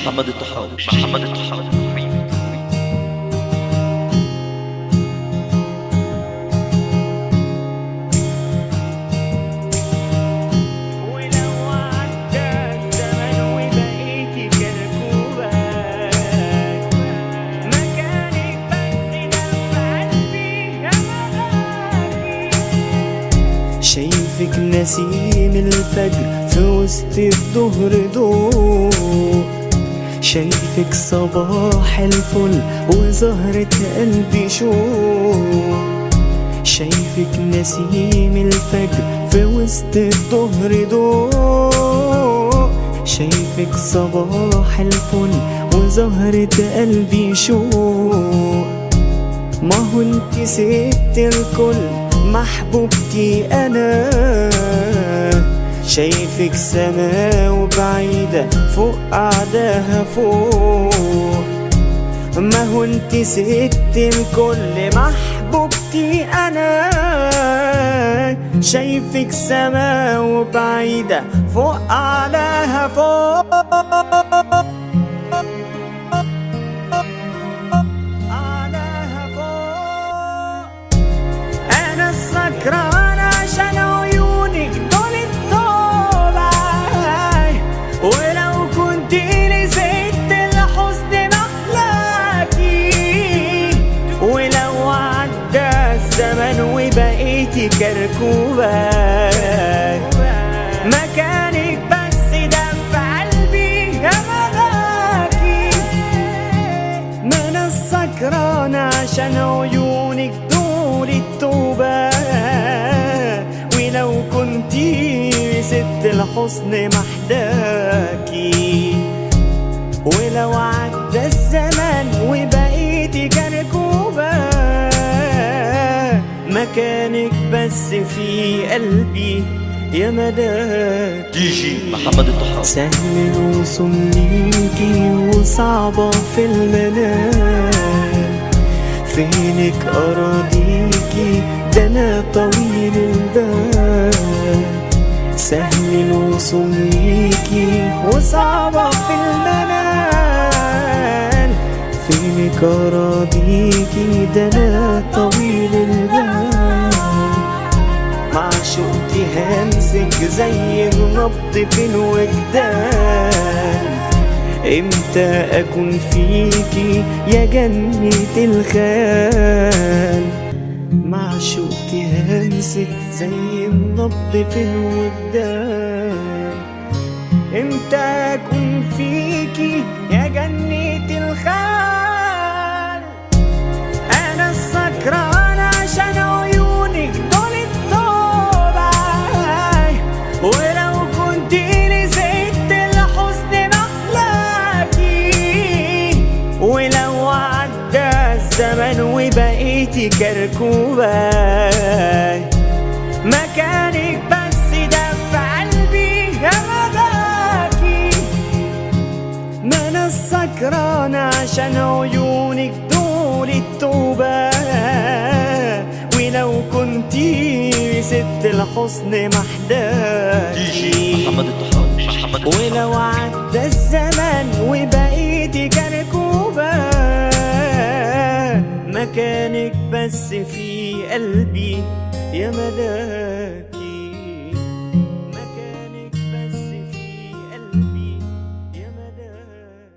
محمد الطحاوي محمد الطحاوي ولو عدى الزمن وبقيتي كركوبة مكانك بس دفع قلبي يا ملاكي شايفك نسيم الفجر في وسط الظهر ضوء شايفك صباح الفل وزهرة قلبي شوق شايفك نسيم الفجر في وسط الظهر ضوء شايفك صباح الفل وزهرة قلبي شوق ما هو انت ست الكل محبوبتي انا شايفك سما وبعيدة فوق قعدها فوق ما هو انت ست الكل محبوبتي انا شايفك سما وبعيدة فوق اعلاها فوق أعلاها فوق انا السكران عشان عيونك دول الطوبة ولو كنت نسيت الحزن محلاكي ولو عدى الزمن وبقيتي كركوبة مكانك بس دفع قلبي يا ملاكي ما انا السكران عشان عيونك دول التوبة ولو كنتي ست الحسن محداكي ولو عدى الزمن وبقيتي كركوبة مكانك بس في قلبي يا ملاكي دي جي محمد الطحاوي سهل الوصول ليكي وصعبة في المنام فينك أراضيكي ده أنا طويل البال سهل الوصول ليكي وصعبة في المنام فينك أراضيكي ده أنا طويل البال معشوقتي همسك زي النبض في الوجدان امتى اكون فيكي يا جنة الخيال معشوقتي همسك زي النبض في الوجدان امتى اكون فيكي يا جنة الخيال انا السكران عشان عيونك دول الطوبة ولو كنت نسيت الحزن محلاكي ولو عدى الزمن وبقيتي كركوبة مكانك بس دفع قلبي يا ملاكي ما انا السكران عشان عيونك دول التوبة ولو كنتي ست الحسن دي جي محداكي محمد الطحاوي محمد الطحاوي ولو عدى الزمن وبقيتي كركوبة مكانك بس في قلبي يا ملاك